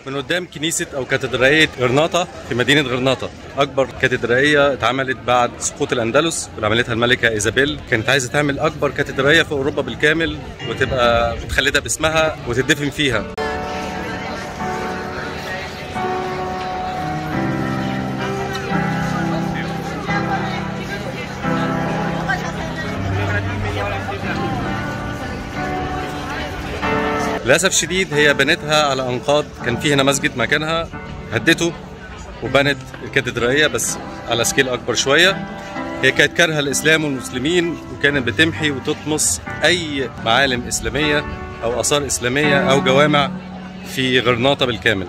من قدام كنيسة أو كاتدرائية غرناطة في مدينة غرناطة أكبر كاتدرائية اتعملت بعد سقوط الأندلس واللي عملتها الملكة إيزابيل كانت عايزة تعمل أكبر كاتدرائية في أوروبا بالكامل وتبقى متخلدة باسمها وتدفن فيها للاسف شديد هي بنتها على انقاض كان في هنا مسجد مكانها هدته وبنت الكاتدرائيه بس على سكيل اكبر شويه هي كانت كارهه الاسلام والمسلمين وكانت بتمحي وتطمس اي معالم اسلاميه او اثار اسلاميه او جوامع في غرناطه بالكامل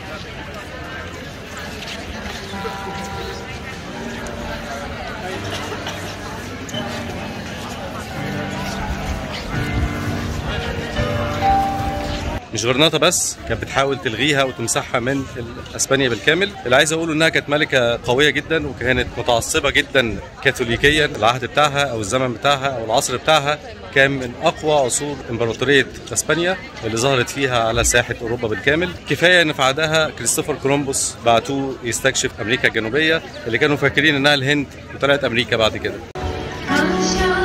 مش غرناطه بس كانت بتحاول تلغيها وتمسحها من اسبانيا بالكامل اللي عايز اقوله انها كانت ملكه قويه جدا وكانت متعصبه جدا كاثوليكيا العهد بتاعها او الزمن بتاعها او العصر بتاعها كان من اقوى عصور امبراطوريه اسبانيا اللي ظهرت فيها على ساحه اوروبا بالكامل كفايه ان في عهدها كريستوفر كولومبوس بعتوه يستكشف امريكا الجنوبيه اللي كانوا فاكرين انها الهند وطلعت امريكا بعد كده